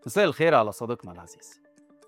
مساء الخير على صديقنا العزيز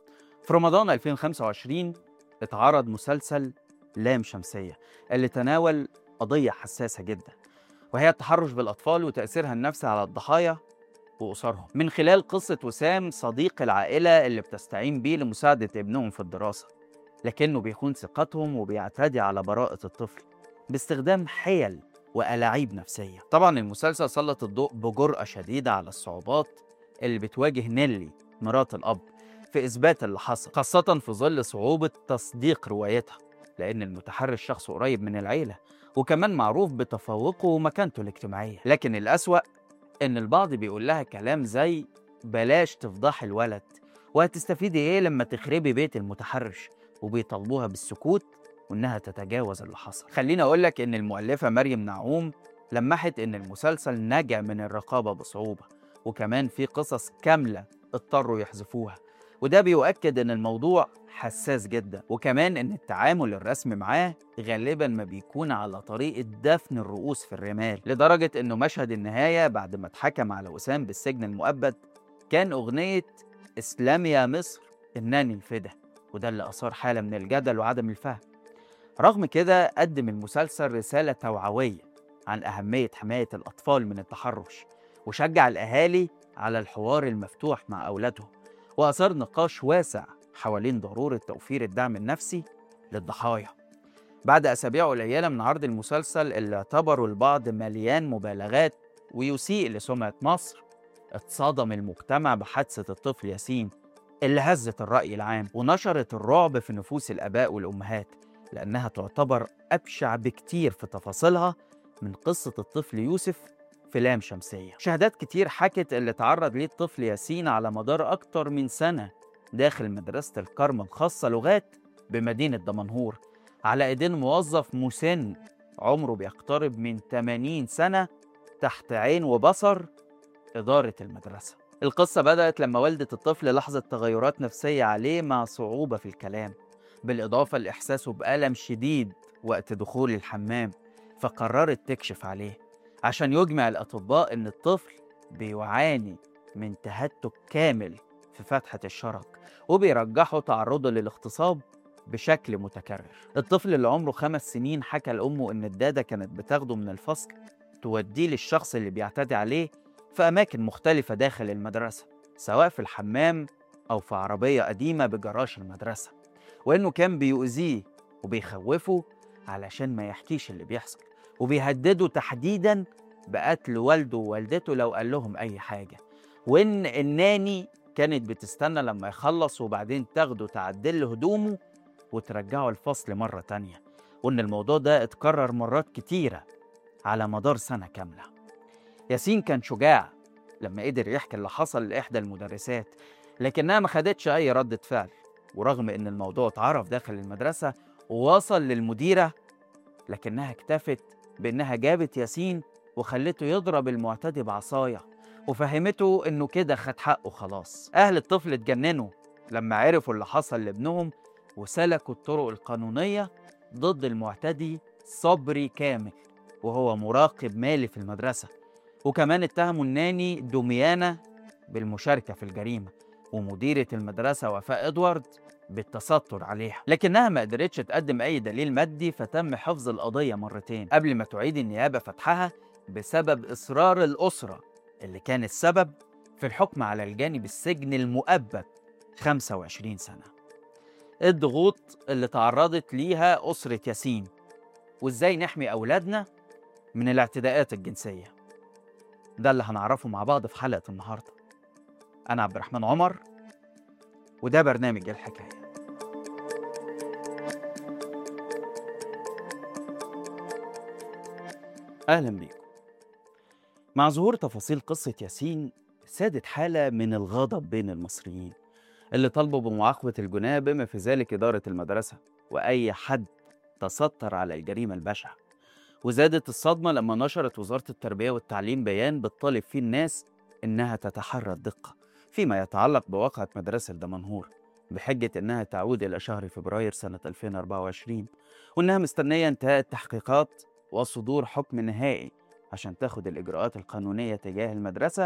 في رمضان 2025 اتعرض مسلسل لام شمسية اللي تناول قضية حساسة جدا وهي التحرش بالأطفال وتأثيرها النفسي على الضحايا وأسرهم من خلال قصة وسام صديق العائلة اللي بتستعين بيه لمساعدة ابنهم في الدراسة لكنه بيخون ثقتهم وبيعتدي على براءة الطفل باستخدام حيل وألاعيب نفسية طبعا المسلسل سلط الضوء بجرأة شديدة على الصعوبات اللي بتواجه نيلي مرات الأب في إثبات اللي حصل خاصة في ظل صعوبة تصديق روايتها لأن المتحرش شخص قريب من العيلة وكمان معروف بتفوقه ومكانته الاجتماعية لكن الأسوأ إن البعض بيقول لها كلام زي بلاش تفضحي الولد وهتستفيدي إيه لما تخربي بيت المتحرش وبيطالبوها بالسكوت وإنها تتجاوز اللي حصل خليني أقول لك إن المؤلفة مريم نعوم لمحت إن المسلسل نجا من الرقابة بصعوبة وكمان في قصص كاملة اضطروا يحذفوها وده بيؤكد ان الموضوع حساس جدا وكمان ان التعامل الرسمي معاه غالبا ما بيكون على طريقة دفن الرؤوس في الرمال لدرجة انه مشهد النهاية بعد ما اتحكم على وسام بالسجن المؤبد كان اغنية اسلام يا مصر انني الفدا وده اللي اثار حالة من الجدل وعدم الفهم رغم كده قدم المسلسل رسالة توعوية عن أهمية حماية الأطفال من التحرش وشجع الأهالي على الحوار المفتوح مع أولادهم وأثار نقاش واسع حوالين ضرورة توفير الدعم النفسي للضحايا بعد أسابيع قليلة من عرض المسلسل اللي اعتبره البعض مليان مبالغات ويسيء لسمعة مصر اتصدم المجتمع بحادثة الطفل ياسين اللي هزت الرأي العام ونشرت الرعب في نفوس الآباء والأمهات لأنها تعتبر أبشع بكتير في تفاصيلها من قصة الطفل يوسف في لام شمسية شهادات كتير حكت اللي تعرض ليه الطفل ياسين على مدار أكتر من سنة داخل مدرسة الكرم الخاصة لغات بمدينة دمنهور على إيدين موظف مسن عمره بيقترب من 80 سنة تحت عين وبصر إدارة المدرسة القصة بدأت لما والدة الطفل لاحظت تغيرات نفسية عليه مع صعوبة في الكلام بالإضافة لإحساسه بألم شديد وقت دخول الحمام فقررت تكشف عليه عشان يجمع الأطباء إن الطفل بيعاني من تهتك كامل في فتحة الشرج وبيرجحوا تعرضه للاغتصاب بشكل متكرر الطفل اللي عمره خمس سنين حكى لأمه إن الدادة كانت بتاخده من الفصل توديه للشخص اللي بيعتدي عليه في أماكن مختلفة داخل المدرسة سواء في الحمام أو في عربية قديمة بجراج المدرسة وإنه كان بيؤذيه وبيخوفه علشان ما يحكيش اللي بيحصل وبيهددوا تحديدا بقتل والده ووالدته لو قال لهم أي حاجة وإن الناني كانت بتستنى لما يخلص وبعدين تاخده تعدل له هدومه وترجعه الفصل مرة تانية وإن الموضوع ده اتكرر مرات كتيرة على مدار سنة كاملة ياسين كان شجاع لما قدر يحكي اللي حصل لإحدى المدرسات لكنها ما خدتش أي ردة فعل ورغم إن الموضوع اتعرف داخل المدرسة ووصل للمديرة لكنها اكتفت بإنها جابت ياسين وخلته يضرب المعتدي بعصاية وفهمته إنه كده خد حقه خلاص أهل الطفل اتجننوا لما عرفوا اللي حصل لابنهم وسلكوا الطرق القانونية ضد المعتدي صبري كامل وهو مراقب مالي في المدرسة وكمان اتهموا الناني دوميانا بالمشاركة في الجريمة ومديرة المدرسة وفاء إدوارد بالتستر عليها لكنها ما قدرتش تقدم أي دليل مادي فتم حفظ القضية مرتين قبل ما تعيد النيابة فتحها بسبب إصرار الأسرة اللي كان السبب في الحكم على الجاني بالسجن المؤبد 25 سنة الضغوط اللي تعرضت ليها أسرة ياسين وإزاي نحمي أولادنا من الاعتداءات الجنسية ده اللي هنعرفه مع بعض في حلقة النهاردة أنا عبد الرحمن عمر وده برنامج الحكاية أهلا بيكم مع ظهور تفاصيل قصة ياسين سادت حالة من الغضب بين المصريين اللي طالبوا بمعاقبة الجناه بما في ذلك إدارة المدرسة وأي حد تستر على الجريمة البشعة وزادت الصدمة لما نشرت وزارة التربية والتعليم بيان بتطالب فيه الناس إنها تتحرى الدقة فيما يتعلق بواقعة مدرسة دمنهور بحجة إنها تعود إلى شهر فبراير سنة 2024 وإنها مستنية انتهاء التحقيقات وصدور حكم نهائي عشان تاخد الإجراءات القانونية تجاه المدرسة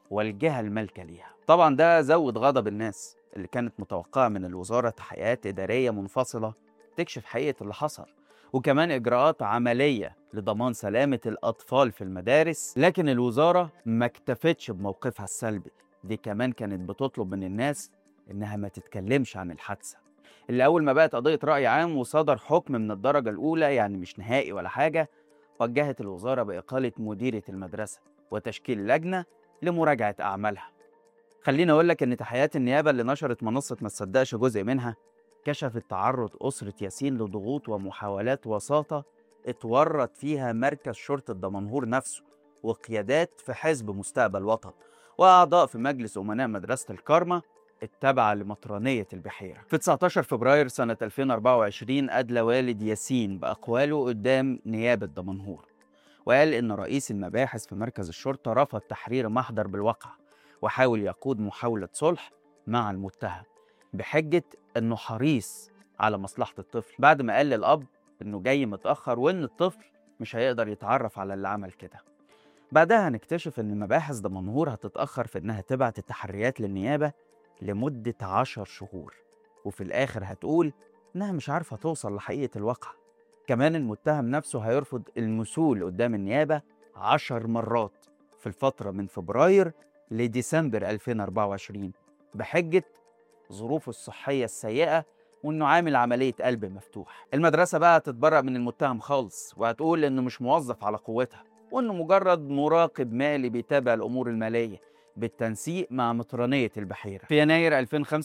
والجهة المالكة ليها طبعا ده زود غضب الناس اللي كانت متوقعة من الوزارة تحقيقات إدارية منفصلة تكشف حقيقة اللي حصل وكمان إجراءات عملية لضمان سلامة الأطفال في المدارس لكن الوزارة ما اكتفتش بموقفها السلبي دي كمان كانت بتطلب من الناس إنها ما تتكلمش عن الحادثة اللي أول ما بقت قضية رأي عام وصدر حكم من الدرجة الأولى يعني مش نهائي ولا حاجة وجهت الوزارة بإقالة مديرة المدرسة وتشكيل لجنة لمراجعة أعمالها خليني أقول لك إن تحيات النيابة اللي نشرت منصة ما تصدقش جزء منها كشفت تعرض أسرة ياسين لضغوط ومحاولات وساطة اتورط فيها مركز شرطة دمنهور نفسه وقيادات في حزب مستقبل وطن وأعضاء في مجلس أمناء مدرسة الكارما التابعة لمطرانية البحيرة في 19 فبراير سنة 2024 أدلى والد ياسين بأقواله قدام نيابة دمنهور وقال إن رئيس المباحث في مركز الشرطة رفض تحرير محضر بالواقع وحاول يقود محاولة صلح مع المتهم بحجة إنه حريص على مصلحة الطفل بعد ما قال للأب إنه جاي متأخر وإن الطفل مش هيقدر يتعرف على اللي عمل كده بعدها هنكتشف إن مباحث دمنهور هتتأخر في إنها تبعت التحريات للنيابة لمدة عشر شهور وفي الآخر هتقول إنها مش عارفة توصل لحقيقة الواقع كمان المتهم نفسه هيرفض المثول قدام النيابة عشر مرات في الفترة من فبراير لديسمبر 2024 بحجة ظروفه الصحية السيئة وإنه عامل عملية قلب مفتوح المدرسة بقى هتتبرأ من المتهم خالص وهتقول إنه مش موظف على قوتها وإنه مجرد مراقب مالي بيتابع الأمور المالية بالتنسيق مع مطرانية البحيرة في يناير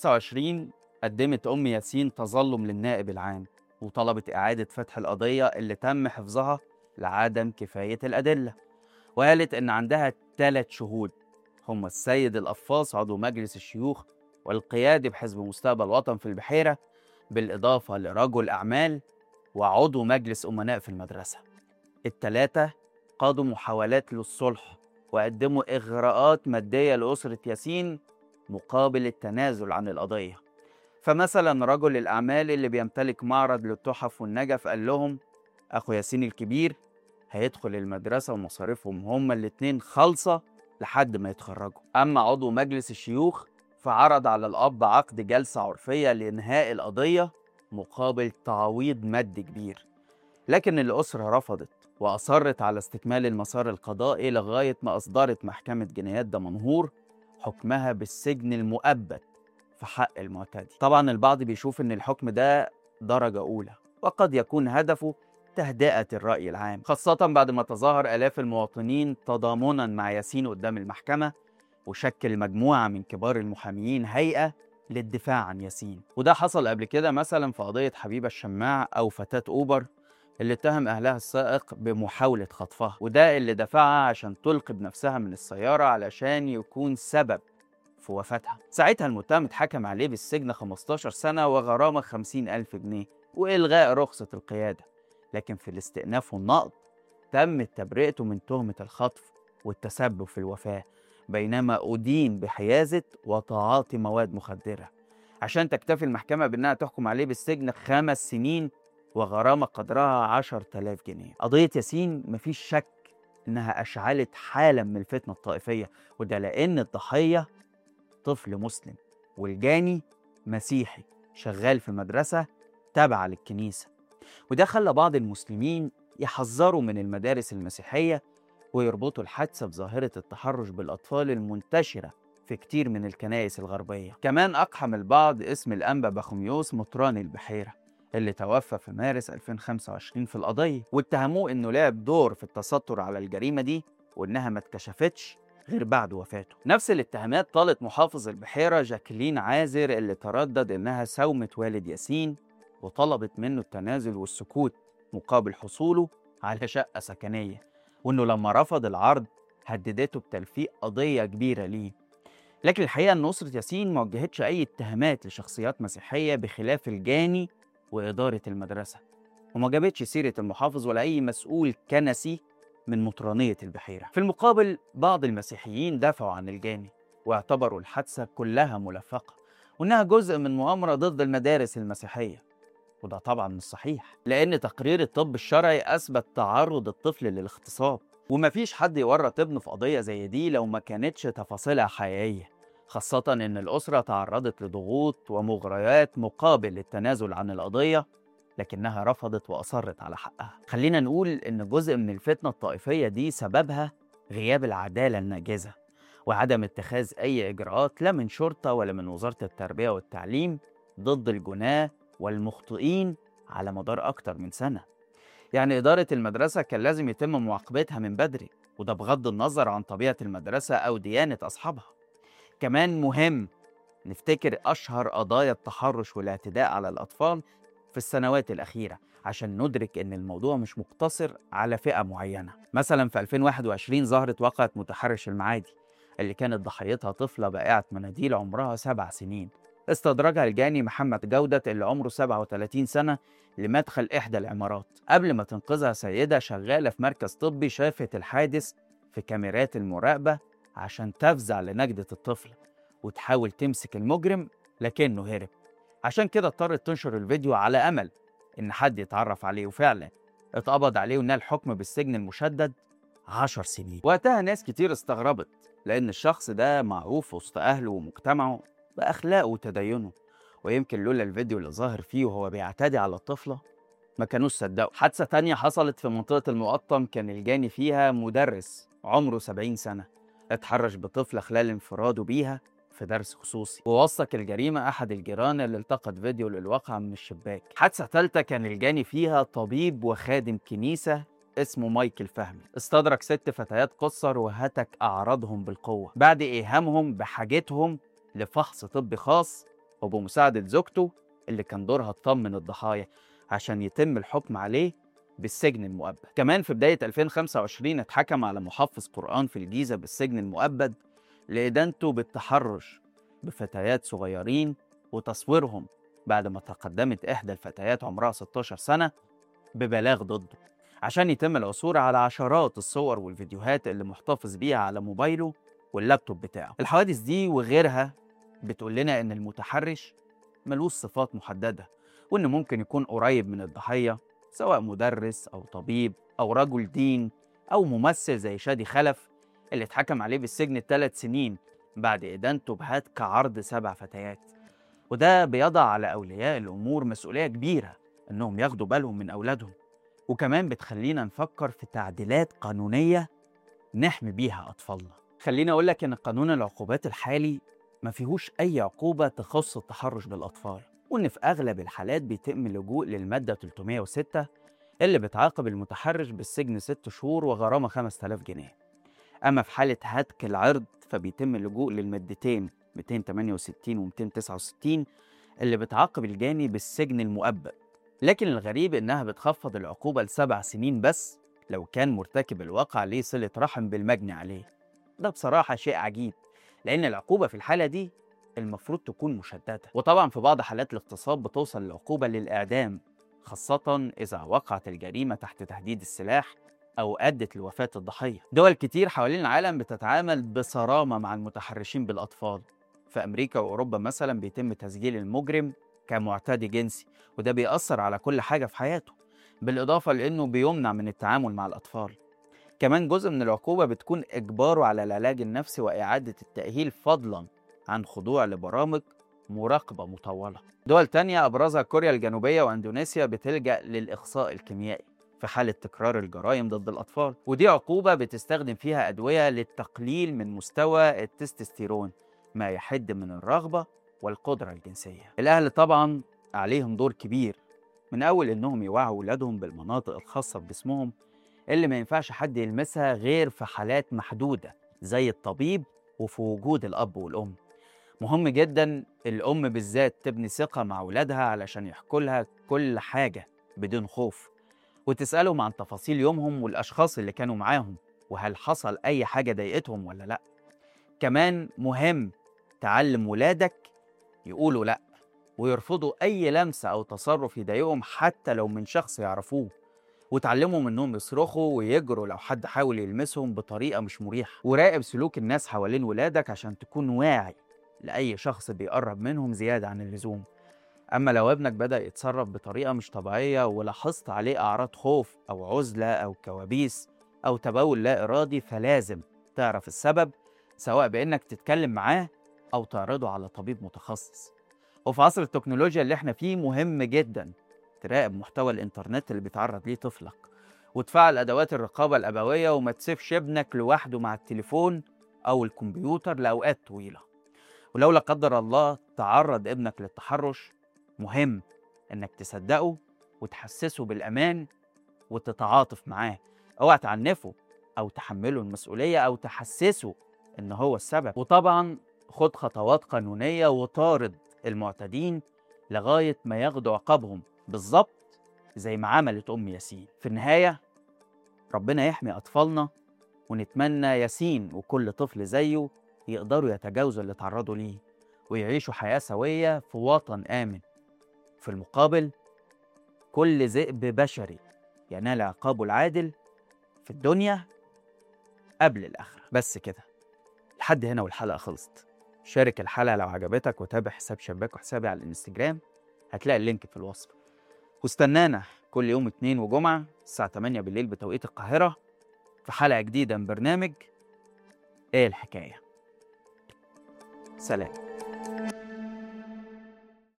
2025 قدمت أم ياسين تظلم للنائب العام وطلبت إعادة فتح القضية اللي تم حفظها لعدم كفاية الأدلة وقالت إن عندها ثلاث شهود هم السيد القفاص عضو مجلس الشيوخ والقيادي بحزب مستقبل وطن في البحيرة بالإضافة لرجل أعمال وعضو مجلس أمناء في المدرسة التلاتة قادوا محاولات للصلح وقدموا إغراءات مادية لأسرة ياسين مقابل التنازل عن القضية فمثلا رجل الأعمال اللي بيمتلك معرض للتحف والنجف قال لهم أخو ياسين الكبير هيدخل المدرسة ومصاريفهم هما الاتنين خالصة لحد ما يتخرجوا أما عضو مجلس الشيوخ فعرض على الأب عقد جلسة عرفية لإنهاء القضية مقابل تعويض مادي كبير لكن الأسرة رفضت وأصرت على استكمال المسار القضائي لغاية ما أصدرت محكمة جنايات دمنهور حكمها بالسجن المؤبد في حق المعتدي طبعا البعض بيشوف ان الحكم ده درجة أولى وقد يكون هدفه تهدئة الرأي العام خاصة بعد ما تظاهر آلاف المواطنين تضامنا مع ياسين قدام المحكمة وشكل مجموعة من كبار المحاميين هيئة للدفاع عن ياسين وده حصل قبل كده مثلا في قضية حبيبة الشماع أو فتاة أوبر اللي اتهم أهلها السائق بمحاولة خطفها وده اللي دفعها عشان تلقي بنفسها من السيارة علشان يكون سبب في وفاتها ساعتها المتهم اتحكم عليه بالسجن 15 سنة وغرامة 50 ألف جنيه وإلغاء رخصة القيادة لكن في الاستئناف والنقض تم تبرئته من تهمة الخطف والتسبب في الوفاة بينما أدين بحيازة وتعاطي مواد مخدرة عشان تكتفي المحكمة بأنها تحكم عليه بالسجن خمس سنين وغرامة قدرها 10000 جنيه قضية ياسين مفيش شك إنها أشعلت حالة من الفتنة الطائفية وده لأن الضحية طفل مسلم والجاني مسيحي شغال في مدرسة تابعة للكنيسة وده خلى بعض المسلمين يحذروا من المدارس المسيحية ويربطوا الحادثة بظاهرة التحرش بالأطفال المنتشرة في كتير من الكنائس الغربية كمان أقحم البعض اسم الأنبا بخوميوس مطران البحيرة اللي توفى في مارس 2025 في القضية واتهموه إنه لعب دور في التستر على الجريمة دي وإنها ما اتكشفتش غير بعد وفاته نفس الاتهامات طالت محافظ البحيرة جاكلين عازر اللي تردد إنها ساومت والد ياسين وطلبت منه التنازل والسكوت مقابل حصوله على شقة سكنية وإنه لما رفض العرض هددته بتلفيق قضية كبيرة ليه لكن الحقيقة إن أسرة ياسين ما وجهتش أي اتهامات لشخصيات مسيحية بخلاف الجاني وإدارة المدرسة وما جابتش سيرة المحافظ ولا أي مسؤول كنسي من مطرانية البحيرة في المقابل بعض المسيحيين دافعوا عن الجاني واعتبروا الحادثة كلها ملفقة وإنها جزء من مؤامرة ضد المدارس المسيحية وده طبعا مش صحيح لأن تقرير الطب الشرعي أثبت تعرض الطفل للاغتصاب ومفيش حد يورط ابنه في قضية زي دي لو ما كانتش تفاصيلها حقيقية خاصة إن الأسرة تعرضت لضغوط ومغريات مقابل التنازل عن القضية لكنها رفضت وأصرت على حقها خلينا نقول إن جزء من الفتنة الطائفية دي سببها غياب العدالة الناجزة وعدم اتخاذ أي إجراءات لا من شرطة ولا من وزارة التربية والتعليم ضد الجناة والمخطئين على مدار أكتر من سنة يعني إدارة المدرسة كان لازم يتم معاقبتها من بدري وده بغض النظر عن طبيعة المدرسة أو ديانة أصحابها كمان مهم نفتكر أشهر قضايا التحرش والاعتداء على الأطفال في السنوات الأخيرة عشان ندرك إن الموضوع مش مقتصر على فئة معينة مثلا في 2021 ظهرت واقعة متحرش المعادي اللي كانت ضحيتها طفلة بائعة مناديل عمرها سبع سنين استدرجها الجاني محمد جودة اللي عمره 37 سنة لمدخل إحدى العمارات قبل ما تنقذها سيدة شغالة في مركز طبي شافت الحادث في كاميرات المراقبة عشان تفزع لنجدة الطفل وتحاول تمسك المجرم لكنه هرب عشان كده اضطرت تنشر الفيديو على أمل إن حد يتعرف عليه وفعلا اتقبض عليه ونال الحكم بالسجن المشدد عشر سنين وقتها ناس كتير استغربت لأن الشخص ده معروف وسط أهله ومجتمعه بأخلاقه وتدينه ويمكن لولا الفيديو اللي ظاهر فيه وهو بيعتدي على الطفلة ما كانوش صدقوا حادثة تانية حصلت في منطقة المقطم كان الجاني فيها مدرس عمره 70 سنة اتحرش بطفلة خلال انفراده بيها في درس خصوصي ووثق الجريمة أحد الجيران اللي التقط فيديو للواقعة من الشباك حادثة ثالثة كان الجاني فيها طبيب وخادم كنيسة اسمه مايكل فهمي استدرك ست فتيات قصر وهتك أعراضهم بالقوة بعد إيهامهم بحاجتهم لفحص طبي خاص وبمساعدة زوجته اللي كان دورها تطمن الضحايا عشان يتم الحكم عليه بالسجن المؤبد كمان في بداية 2025 اتحكم على محفظ قرآن في الجيزة بالسجن المؤبد لإدانته بالتحرش بفتيات صغيرين وتصويرهم بعد ما تقدمت إحدى الفتيات عمرها 16 سنة ببلاغ ضده عشان يتم العثور على عشرات الصور والفيديوهات اللي محتفظ بيها على موبايله واللابتوب بتاعه الحوادث دي وغيرها بتقول لنا إن المتحرش ملوش صفات محددة وإن ممكن يكون قريب من الضحية سواء مدرس أو طبيب أو رجل دين أو ممثل زي شادي خلف اللي اتحكم عليه بالسجن ثلاث سنين بعد إدانته بهتك عرض سبع فتيات وده بيضع على أولياء الأمور مسؤولية كبيرة إنهم ياخدوا بالهم من أولادهم وكمان بتخلينا نفكر في تعديلات قانونية نحمي بيها أطفالنا خليني أقول لك إن قانون العقوبات الحالي ما فيهوش أي عقوبة تخص التحرش بالأطفال وإن في أغلب الحالات بيتم اللجوء للمادة 306 اللي بتعاقب المتحرش بالسجن ست شهور وغرامة 5000 جنيه أما في حالة هتك العرض فبيتم اللجوء للمادتين 268 و 269 اللي بتعاقب الجاني بالسجن المؤبد لكن الغريب إنها بتخفض العقوبة لسبع سنين بس لو كان مرتكب الواقع ليه صلة رحم بالمجني عليه ده بصراحة شيء عجيب لأن العقوبة في الحالة دي المفروض تكون مشددة وطبعا في بعض حالات الاغتصاب بتوصل العقوبة للإعدام خاصة إذا وقعت الجريمة تحت تهديد السلاح أو أدت لوفاة الضحية دول كتير حوالين العالم بتتعامل بصرامة مع المتحرشين بالأطفال في أمريكا وأوروبا مثلا بيتم تسجيل المجرم كمعتدي جنسي وده بيأثر على كل حاجة في حياته بالإضافة لأنه بيمنع من التعامل مع الأطفال كمان جزء من العقوبة بتكون إجباره على العلاج النفسي وإعادة التأهيل فضلا عن خضوع لبرامج مراقبة مطولة دول تانية أبرزها كوريا الجنوبية وأندونيسيا بتلجأ للإخصاء الكيميائي في حالة تكرار الجرائم ضد الأطفال ودي عقوبة بتستخدم فيها أدوية للتقليل من مستوى التستوستيرون ما يحد من الرغبة والقدرة الجنسية الأهل طبعا عليهم دور كبير من أول إنهم يوعوا أولادهم بالمناطق الخاصة بجسمهم اللي ما ينفعش حد يلمسها غير في حالات محدودة زي الطبيب وفي وجود الأب والأم مهم جدا الأم بالذات تبني ثقة مع أولادها علشان يحكوا لها كل حاجة بدون خوف وتسألهم عن تفاصيل يومهم والأشخاص اللي كانوا معاهم وهل حصل أي حاجة ضايقتهم ولا لأ كمان مهم تعلم ولادك يقولوا لأ ويرفضوا أي لمسة أو تصرف يضايقهم حتى لو من شخص يعرفوه وتعلمهم انهم يصرخوا ويجروا لو حد حاول يلمسهم بطريقه مش مريحه وراقب سلوك الناس حوالين ولادك عشان تكون واعي لاي شخص بيقرب منهم زياده عن اللزوم اما لو ابنك بدا يتصرف بطريقه مش طبيعيه ولاحظت عليه اعراض خوف او عزله او كوابيس أو تبول لا إرادي فلازم تعرف السبب سواء بإنك تتكلم معاه أو تعرضه على طبيب متخصص وفي عصر التكنولوجيا اللي احنا فيه مهم جدا تراقب محتوى الإنترنت اللي بيتعرض ليه طفلك وتفعل أدوات الرقابة الأبوية وما تسيبش ابنك لوحده مع التليفون أو الكمبيوتر لأوقات طويلة ولو لا قدر الله تعرض ابنك للتحرش مهم إنك تصدقه وتحسسه بالأمان وتتعاطف معاه اوعى تعنفه أو تحمله المسؤولية أو تحسسه إن هو السبب وطبعا خد خطوات قانونية وطارد المعتدين لغاية ما ياخدوا عقابهم بالظبط زي ما عملت أم ياسين في النهاية ربنا يحمي أطفالنا ونتمنى ياسين وكل طفل زيه يقدروا يتجاوزوا اللي تعرضوا ليه ويعيشوا حياة سوية في وطن آمن في المقابل كل ذئب بشري ينال عقابه العادل في الدنيا قبل الآخرة بس كده لحد هنا والحلقة خلصت شارك الحلقة لو عجبتك وتابع حساب شباك وحسابي على الانستجرام هتلاقي اللينك في الوصف واستنانا كل يوم اتنين وجمعة الساعة 8 بالليل بتوقيت القاهرة في حلقة جديدة من برنامج ايه الحكاية سلام